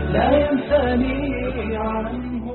لا ينساني عنه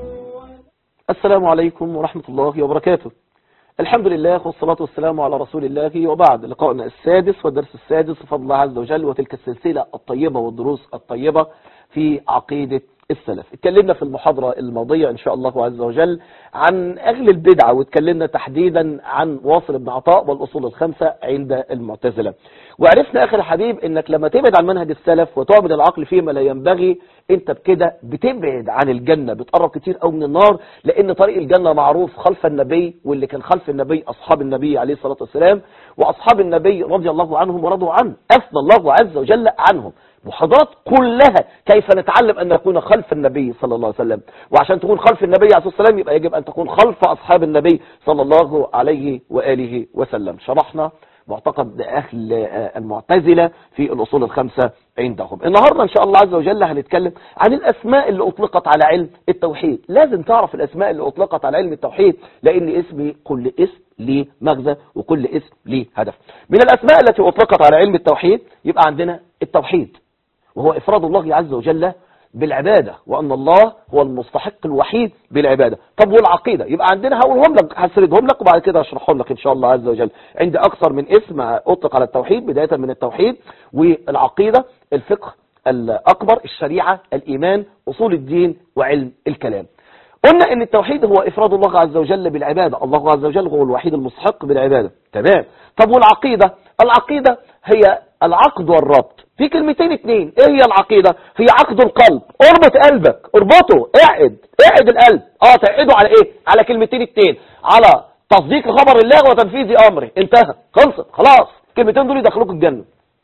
السلام عليكم ورحمة الله وبركاته الحمد لله والصلاة والسلام على رسول الله وبعد لقائنا السادس والدرس السادس بفضل الله عز وجل وتلك السلسلة الطيبة والدروس الطيبة في عقيدة السلف اتكلمنا في المحاضرة الماضية ان شاء الله عز وجل عن اهل البدعة واتكلمنا تحديدا عن واصل بن عطاء والاصول الخمسة عند المعتزلة وعرفنا اخر حبيب انك لما تبعد عن منهج السلف وتعبد العقل فيما لا ينبغي انت بكده بتبعد عن الجنة بتقرب كتير قوي من النار لان طريق الجنة معروف خلف النبي واللي كان خلف النبي اصحاب النبي عليه الصلاة والسلام واصحاب النبي رضي الله عنهم ورضوا عنه اثنى الله عز وجل عنهم محاضرات كلها كيف نتعلم أن نكون خلف النبي صلى الله عليه وسلم وعشان تكون خلف النبي عليه الصلاة والسلام يبقى يجب أن تكون خلف أصحاب النبي صلى الله عليه وآله وسلم شرحنا معتقد أهل المعتزلة في الأصول الخمسة عندهم النهاردة إن شاء الله عز وجل هنتكلم عن الأسماء اللي أطلقت على علم التوحيد لازم تعرف الأسماء اللي أطلقت على علم التوحيد لأن اسم كل اسم ليه مغزى وكل اسم ليه هدف من الأسماء التي أطلقت على علم التوحيد يبقى عندنا التوحيد وهو إفراد الله عز وجل بالعبادة وأن الله هو المستحق الوحيد بالعبادة طب والعقيدة يبقى عندنا هقولهم لك هسردهم لك وبعد كده اشرحهم لك إن شاء الله عز وجل عندي أكثر من اسم أطلق على التوحيد بداية من التوحيد والعقيدة الفقه الأكبر الشريعة الإيمان أصول الدين وعلم الكلام قلنا ان التوحيد هو افراد الله عز وجل بالعبادة الله عز وجل هو الوحيد المستحق بالعبادة تمام طب والعقيدة العقيدة هي العقد والربط في كلمتين اتنين ايه هي العقيدة هي عقد القلب اربط قلبك اربطه اعد اعد القلب اه تعقده على ايه على كلمتين اتنين على تصديق خبر الله وتنفيذ امره انتهى خلصت خلاص الكلمتين دول يدخلوك الجنة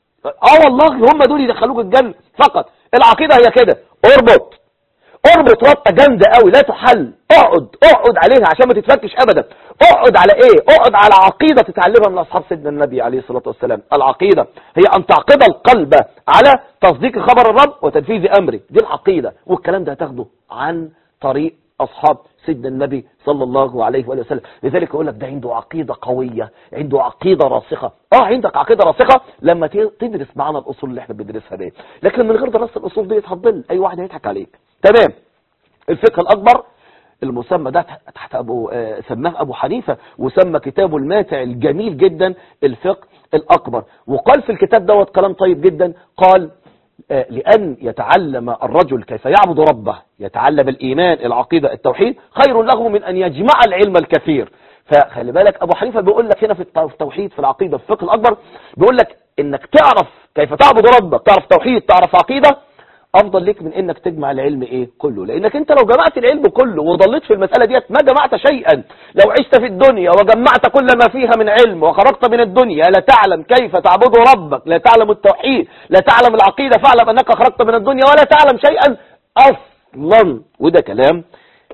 اه والله هم دول يدخلوك الجنة فقط العقيدة هي كده اربط اربط ربطة جامدة قوي لا تحل اقعد اقعد عليها عشان ما تتفكش ابدا اقعد على ايه اقعد على عقيدة تتعلمها من اصحاب سيدنا النبي عليه الصلاة والسلام العقيدة هي ان تعقد القلب على تصديق خبر الرب وتنفيذ امره دي العقيدة والكلام ده هتاخده عن طريق اصحاب سيدنا النبي صلى الله عليه وآله وسلم لذلك يقول لك ده عنده عقيدة قوية عنده عقيدة راسخة اه عندك عقيدة راسخة لما تدرس معنا الاصول اللي احنا بندرسها دي لكن من غير دراسة الاصول دي هتضل اي واحد هيضحك عليك تمام الفقه الأكبر المسمى ده تحت أبو آه سماه أبو حنيفة وسمى كتابه الماتع الجميل جدا الفقه الأكبر وقال في الكتاب دوت كلام طيب جدا قال آه لأن يتعلم الرجل كيف يعبد ربه يتعلم الإيمان العقيدة التوحيد خير له من أن يجمع العلم الكثير فخلي بالك أبو حنيفة بيقول لك هنا في التوحيد في العقيدة في الفقه الأكبر بيقول لك إنك تعرف كيف تعبد ربك تعرف توحيد تعرف عقيدة افضل لك من انك تجمع العلم ايه كله لانك انت لو جمعت العلم كله وضليت في المسألة ديت ما جمعت شيئا لو عشت في الدنيا وجمعت كل ما فيها من علم وخرجت من الدنيا لا تعلم كيف تعبد ربك لا تعلم التوحيد لا تعلم العقيدة فاعلم انك خرجت من الدنيا ولا تعلم شيئا اصلا وده كلام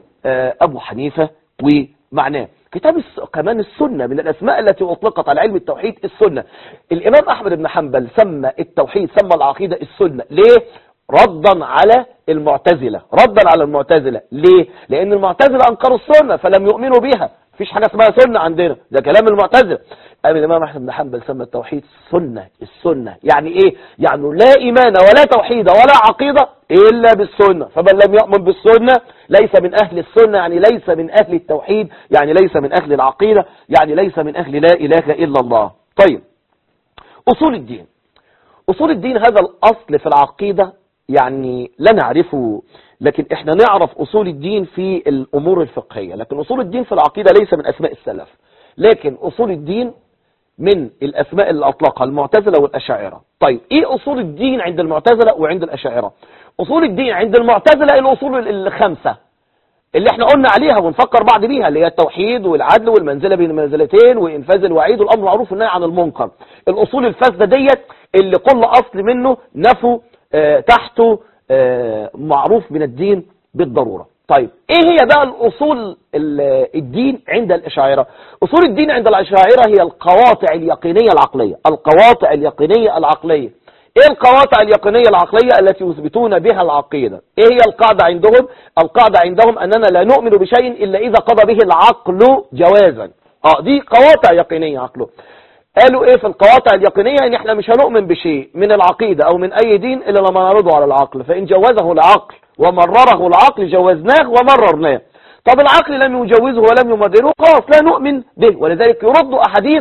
ابو حنيفة ومعناه كتاب كمان السنة من الأسماء التي أطلقت على علم التوحيد السنة الإمام أحمد بن حنبل سمى التوحيد سمى العقيدة السنة ليه؟ ردا على المعتزلة ردا على المعتزلة ليه لان المعتزلة انكروا السنة فلم يؤمنوا بها مفيش حاجة اسمها سنة عندنا ده كلام المعتزلة قام الامام احمد بن حنبل سمى التوحيد سنة السنة يعني ايه يعني لا ايمان ولا توحيد ولا عقيدة الا بالسنة فمن لم يؤمن بالسنة ليس من اهل السنة يعني ليس من اهل التوحيد يعني ليس من اهل العقيدة يعني ليس من اهل لا اله الا الله طيب اصول الدين اصول الدين هذا الاصل في العقيدة يعني لا نعرفه لكن احنا نعرف اصول الدين في الامور الفقهية لكن اصول الدين في العقيدة ليس من اسماء السلف لكن اصول الدين من الاسماء اللي اطلقها المعتزلة والاشاعرة طيب ايه اصول الدين عند المعتزلة وعند الاشاعرة اصول الدين عند المعتزلة الاصول الخمسة اللي احنا قلنا عليها ونفكر بعض بيها اللي هي التوحيد والعدل والمنزلة بين المنزلتين وانفاذ الوعيد والامر معروف والنهي عن المنكر الاصول الفاسدة ديت اللي كل اصل منه نفوا آه تحته آه معروف من الدين بالضرورة طيب ايه هي بقى الاصول الدين عند الاشاعرة اصول الدين عند الاشاعرة هي القواطع اليقينية العقلية القواطع اليقينية العقلية ايه القواطع اليقينية العقلية التي يثبتون بها العقيدة ايه هي القاعدة عندهم القاعدة عندهم اننا لا نؤمن بشيء الا اذا قضى به العقل جوازا اه دي قواطع يقينية عقله قالوا ايه في القواطع اليقينية ان احنا مش هنؤمن بشيء من العقيدة او من اي دين الا لما نعرضه على العقل فان جوزه العقل ومرره العقل جوزناه ومررناه طب العقل لم يجوزه ولم يمرره خلاص لا نؤمن به ولذلك يرد أحاديث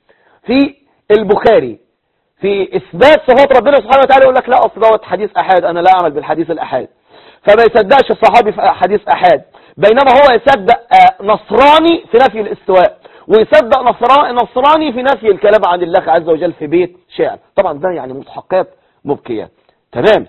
في البخاري في إثبات صفات ربنا سبحانه وتعالى يقول لك لا أصل دوت حديث أحاد أنا لا أعمل بالحديث الأحاد فما يصدقش الصحابي في حديث أحاد بينما هو يصدق آه، نصراني في نفي الاستواء ويصدق نصرا- نصراني في نفي الكلام عن الله عز وجل في بيت شعر طبعا ده يعني مستحقات مبكيات تمام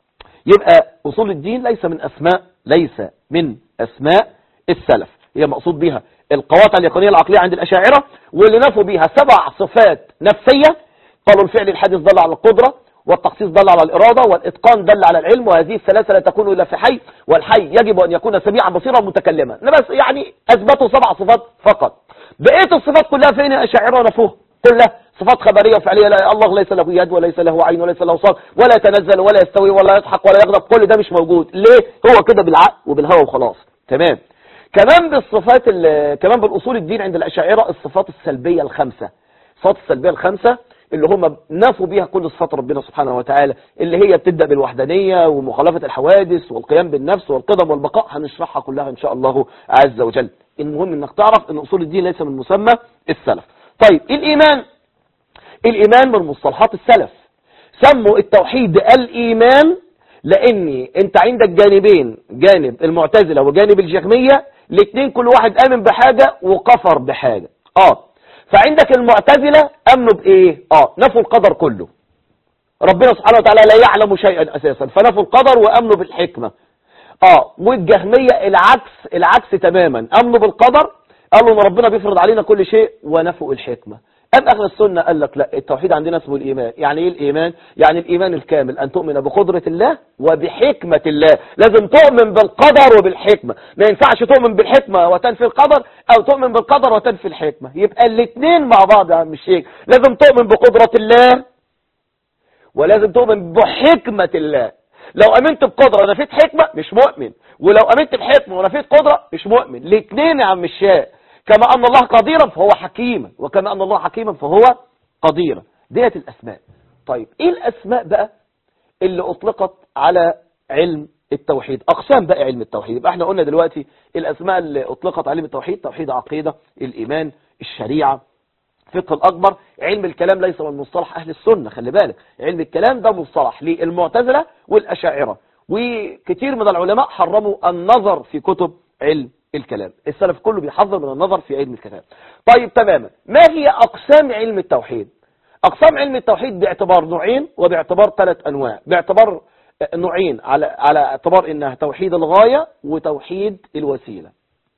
يبقى أصول الدين ليس من أسماء ليس من أسماء السلف هي مقصود بها القواطع اليقينية العقلية عند الأشاعرة واللي نفوا بها سبع صفات نفسية قالوا الفعل الحادث دل على القدرة والتخصيص دل على الإرادة والإتقان دل على العلم وهذه الثلاثة لا تكون إلا في حي والحي يجب أن يكون سميعا بصيرا متكلما بس يعني أثبتوا سبع صفات فقط بقية الصفات كلها فين يا أشاعرة نفوه كلها صفات خبرية وفعلية لا الله ليس له يد وليس له عين وليس له صوت ولا يتنزل ولا يستوي ولا يضحك ولا يغضب كل ده مش موجود ليه هو كده بالعقل وبالهوى وخلاص تمام كمان بالصفات ال- كمان بالاصول الدين عند الاشاعره الصفات السلبيه الخمسه الصفات السلبيه الخمسه اللي هم نفوا بيها كل صفات ربنا سبحانه وتعالى اللي هي بتبدا بالوحدانيه ومخالفه الحوادث والقيام بالنفس والقدم والبقاء هنشرحها كلها ان شاء الله عز وجل المهم انك تعرف ان اصول الدين ليس من مسمى السلف طيب الايمان الايمان من مصطلحات السلف سموا التوحيد الايمان لان انت عندك جانبين جانب المعتزله وجانب الجهميه الاثنين كل واحد امن بحاجه وكفر بحاجه اه فعندك المعتزله امنوا بايه اه نفوا القدر كله ربنا سبحانه وتعالى لا يعلم شيئا اساسا فنفوا القدر وامنوا بالحكمه اه والجهميه العكس العكس تماما امنوا بالقدر قالوا ان ربنا بيفرض علينا كل شيء ونفوا الحكمه أم أهل السنة قال لك لا التوحيد عندنا اسمه الإيمان يعني إيه الإيمان يعني الإيمان الكامل أن تؤمن بقدرة الله وبحكمة الله لازم تؤمن بالقدر وبالحكمة ما ينفعش تؤمن بالحكمة وتنفي القدر أو تؤمن بالقدر وتنفي الحكمة يبقى الاثنين مع بعض يا عم الشيخ لازم تؤمن بقدرة الله ولازم تؤمن بحكمة الله لو امنت بقدرة ونفيت حكمة مش مؤمن ولو امنت بحكمة ونفيت قدرة مش مؤمن الاثنين يا عم الشيخ كما ان الله قديرا فهو حكيما وكما ان الله حكيما فهو قديرا ديت الاسماء طيب ايه الاسماء بقى اللي اطلقت على علم التوحيد اقسام بقى علم التوحيد يبقى احنا قلنا دلوقتي الاسماء اللي اطلقت على علم التوحيد توحيد عقيدة الايمان الشريعة فقه الأكبر علم الكلام ليس من مصطلح أهل السنة خلي بالك علم الكلام ده مصطلح للمعتزلة والأشاعرة وكتير من العلماء حرموا النظر في كتب علم الكلام السلف كله بيحذر من النظر في علم الكلام طيب تماما ما هي أقسام علم التوحيد أقسام علم التوحيد باعتبار نوعين وباعتبار ثلاث أنواع باعتبار نوعين على على اعتبار انها توحيد الغاية وتوحيد الوسيلة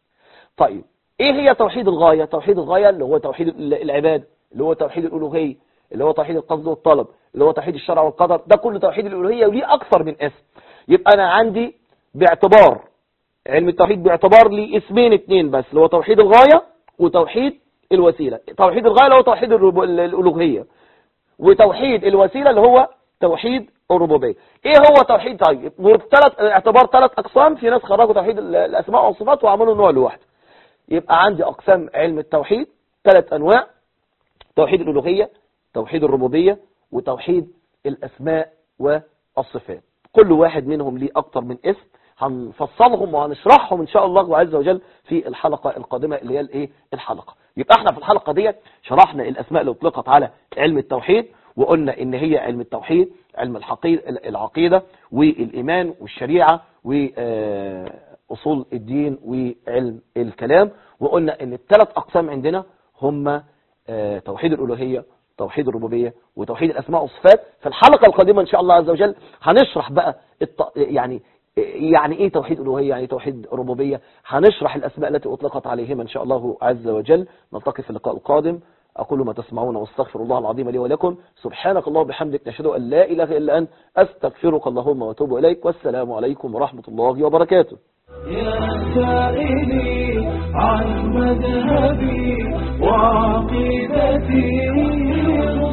طيب ايه هي توحيد الغاية توحيد الغاية اللي هو توحيد العبادة اللي هو توحيد الألوهية اللي هو توحيد القصد والطلب اللي هو توحيد الشرع والقدر ده كله توحيد الألوهية وليه أكثر من اسم يبقى أنا عندي باعتبار علم التوحيد باعتبار لي اسمين اتنين بس اللي هو توحيد الغاية وتوحيد الوسيلة توحيد الغاية اللي هو توحيد الرب- الألوهية وتوحيد الوسيلة اللي هو توحيد الربوبية ايه هو توحيد طيب وبثلاث اعتبار ثلاث اقسام في ناس خرجوا توحيد ال- الاسماء والصفات وعملوا نوع لوحده يبقى عندي اقسام علم التوحيد ثلاث انواع توحيد الالوهية توحيد الربوبية وتوحيد الاسماء والصفات كل واحد منهم ليه اكتر من اسم هنفصلهم وهنشرحهم ان شاء الله عز وجل في الحلقة القادمة اللي هي الايه الحلقة يبقى احنا في الحلقة دي شرحنا الاسماء اللي اطلقت على علم التوحيد وقلنا ان هي علم التوحيد علم الحقيقة العقيدة والايمان والشريعة واصول الدين وعلم الكلام وقلنا ان الثلاث اقسام عندنا هم آه، توحيد الالوهية توحيد الربوبية وتوحيد الاسماء والصفات في الحلقة القادمة ان شاء الله عز وجل هنشرح بقى الت... يعني يعني ايه توحيد الوهية يعني توحيد ربوبية هنشرح الاسماء التي اطلقت عليهما ان شاء الله عز وجل نلتقي في اللقاء القادم اقول ما تسمعون واستغفر الله العظيم لي ولكم سبحانك اللهم وبحمدك نشهد ان لا اله الا انت استغفرك اللهم واتوب اليك والسلام عليكم ورحمة الله وبركاته يا سائلي عن مذهبي وعقيدتي